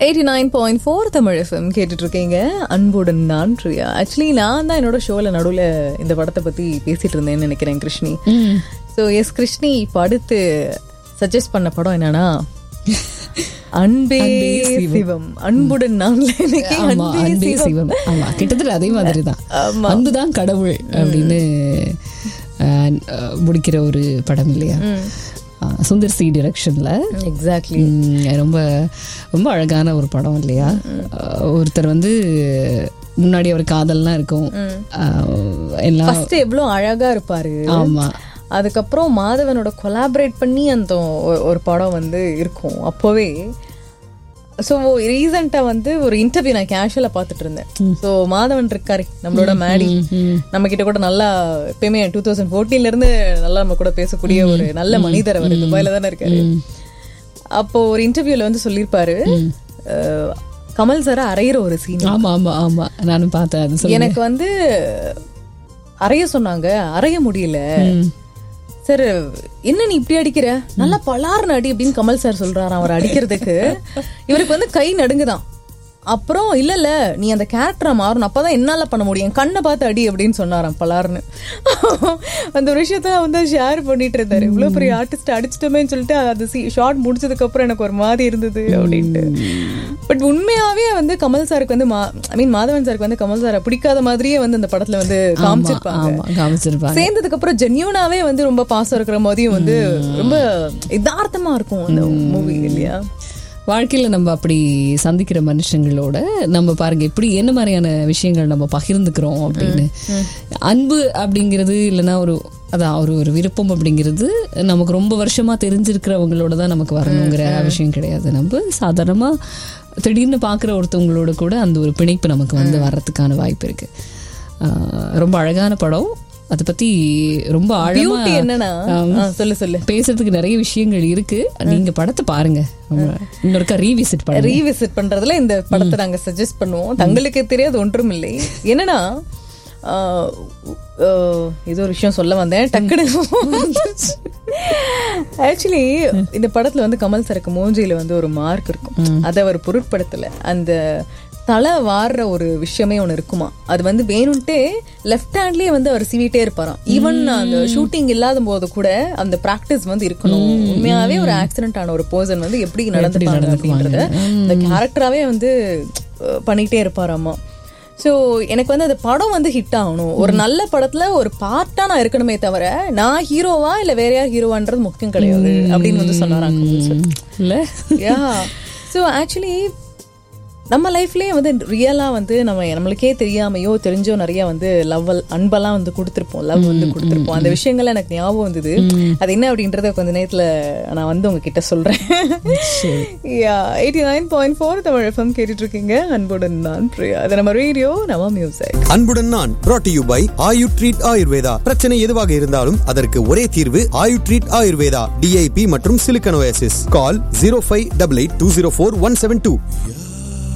eighty nine point four Tamil FM கேட்டுட்டு இருக்கீங்க அன்புடன் நான் பிரியா ஆக்சுவலி நான் தான் என்னோட ஷோவில் நடுவில் இந்த படத்தை பற்றி பேசிட்டு இருந்தேன்னு நினைக்கிறேன் கிருஷ்ணி ஸோ எஸ் கிருஷ்ணி இப்போ அடுத்து சஜஸ்ட் பண்ண படம் என்னன்னா அன்பே சிவம் அன்புடன் நான் இன்னைக்கு ஆமா அன்பே சிவம் ஆமா கிட்டத்தட்ட அதே மாதிரி தான் அன்புதான் கடவுள் அப்படின்னு அஹ், அஹ், முடிக்கிற ஒரு படம் இல்லையா அஹ், சுந்தர் சி டிரெக்ஷன்ல எக்ஸாக்ட்லி ரொம்ப ரொம்ப அழகான ஒரு படம் இல்லையா அஹ், ஒருத்தர் வந்து முன்னாடி ஒரு காதல்லாம் இருக்கும் அஹ், எல்லாம் ஃபர்ஸ்ட் எவ்வளோ அழகா இருப்பாரு ஆமா அதுக்கப்புறம் மாதவனோட கொலாபரேட் பண்ணி அந்த ஒ- ஒரு படம் வந்து இருக்கும் அப்போவே ஸோ ரீசெண்டாக வந்து ஒரு இன்டர்வியூ நான் கேஷுவலாக பார்த்துட்டு இருந்தேன் ஸோ மாதவன் இருக்காரு நம்மளோட மேடி நம்ம கிட்ட கூட நல்லா எப்பயுமே டூ தௌசண்ட் ஃபோர்டீன்லேருந்து நல்லா நம்ம கூட பேசக்கூடிய ஒரு நல்ல மனிதர் அவர் துபாயில தானே இருக்காரு அப்போ ஒரு இன்டர்வியூல வந்து சொல்லியிருப்பாரு அஹ், கமல் சாரை அரைகிற ஒரு சீன் ஆமா ஆமா ஆமா நானும் பார்த்தேன் அது சொல்லி எனக்கு வந்து அறைய சொன்னாங்க அறைய முடியல சார் என்ன நீ இப்படி அடிக்கிற நல்லா பலார்னு அடி அப்படின்னு கமல் சார் சொல்றாராம் அவர் அடிக்கிறதுக்கு இவருக்கு வந்து கை நடுங்குதான் அப்புறம் இல்ல இல்ல நீ அந்த கேரக்டரை மாறணும் அப்பதான் என்னால பண்ண முடியும் கண்ணை பார்த்து அடி அப்படின்னு சொன்னாராம் பலார்னு அந்த ஒரு விஷயத்த வந்து ஷேர் பண்ணிட்டு இருந்தாரு இவ்வளவு பெரிய ஆர்டிஸ்ட் அடிச்சிட்டோமேன்னு சொல்லிட்டு அது ஷார்ட் முடிச்சதுக்கு அப்புறம் எனக்கு ஒரு மாதிரி இருந்தது அப்படின்ட்டு பட் உண்மையாவே வந்து கமல் சாருக்கு வந்து ஐ மீன் மாதவன் சாருக்கு வந்து கமல் சாரை பிடிக்காத மாதிரியே வந்து அந்த படத்துல வந்து காமிச்சிருப்பாங்க ஆமா காமிச்சிருப்பாங்க சேர்ந்ததுக்கு அப்புறம் ஜென்யூனாவே வந்து ரொம்ப பாசம் இருக்கிற மாதிரியும் வந்து ரொம்ப யதார்த்தமா இருக்கும் அந்த மூவி இல்லையா வாழ்க்கையில நம்ம அப்படி சந்திக்கிற மனுஷங்களோட நம்ம பாருங்க எப்படி என்ன மாதிரியான விஷயங்கள் நம்ம பகிர்ந்துக்கிறோம் அப்படின்னு அன்பு அப்படிங்கிறது இல்லைன்னா ஒரு அதான் ஒரு ஒரு விருப்பம் அப்படிங்கிறது நமக்கு ரொம்ப வருஷமா தெரிஞ்சிருக்கிறவங்களோட தான் நமக்கு வரணுங்கிற விஷயம் கிடையாது நம்ம சாதாரணமா திடீர்னு பார்க்குற ஒருத்தவங்களோட கூட அந்த ஒரு பிணைப்பு நமக்கு வந்து வர்றதுக்கான வாய்ப்பு இருக்கு ஆஹ் ரொம்ப அழகான படம் அதை பத்தி ரொம்ப ஆழமா பியூட்டி என்னன்னா ஆ, சொல்லு சொல்லு பேசுறதுக்கு நிறைய விஷயங்கள் இருக்கு நீங்க படத்தை பாருங்க இன்னொருக்கா ரீவிசிட் பண்ணுங்க ரீவிசிட் பண்றதுல இந்த படத்தை நாங்க சஜஸ்ட் பண்ணுவோம் தங்களுக்கு தெரியாது ஒன்றும் இல்லை என்னன்னா ஆஹ், ஆஹ், இது ஒரு விஷயம் சொல்ல வந்தேன் டக்குனு ஆக்சுவலி இந்த படத்துல வந்து கமல் சருக்கு மூஞ்சியில வந்து ஒரு மார்க் இருக்கும் அதை அவர் பொருட்படுத்தல அந்த தலை வாடுற ஒரு விஷயமே ஒன்று இருக்குமா அது வந்து வேணும்ட்டே லெஃப்ட் ஹேண்ட்லயே வந்து அவர் சீவிட்டே இருப்பாராம் ஈவன் அந்த ஷூட்டிங் இல்லாத போது கூட அந்த பிராக்டிஸ் வந்து இருக்கணும் உண்மையாவே ஒரு ஆக்சிடென்ட் ஆன ஒரு பர்சன் வந்து எப்படி நடந்துப்பாங்க அப்படின்றத இந்த கேரக்டராகவே வந்து அஹ், பண்ணிட்டே இருப்பாராமா ஸோ எனக்கு வந்து அந்த படம் வந்து ஹிட் ஆகணும் ஒரு நல்ல படத்துல ஒரு பார்ட்டா நான் இருக்கணுமே தவிர நான் ஹீரோவா இல்ல வேற யார் ஹீரோவான்றது முக்கியம் கிடையாது அப்படின்னு வந்து சொன்னாராம் கமல் சார் இல்ல யா ஸோ ஆக்சுவலி நம்ம லைஃப்லயே வந்து ரியலா வந்து நம்ம நம்மளுக்கே தெரியாமையோ தெரிஞ்சோ நிறைய வந்து லவ் அன்பெல்லாம் வந்து கொடுத்துருப்போம் லவ் வந்து கொடுத்துருப்போம் அந்த விஷயங்கள்லாம் எனக்கு ஞாபகம் வந்தது அது என்ன அப்படின்றத கொஞ்ச நேரத்துல நான் வந்து உங்ககிட்ட சொல்றேன் யா eighty nine point four Tamil FM கேட்டுட்டு இருக்கீங்க அன்புடன் நான் பிரியா அது நம்ம ரேடியோ நம்ம மியூசிக் அன்புடன் நான் brought to you by Ayu treat Ayurveda பிரச்சனை எதுவாக இருந்தாலும் அதற்கு ஒரே தீர்வு ஆயு ட்ரீட் ஆயுர்வேதா டிஐபி மற்றும் சிலிக்கனோசிஸ் call zero five double eight two zero four one seven two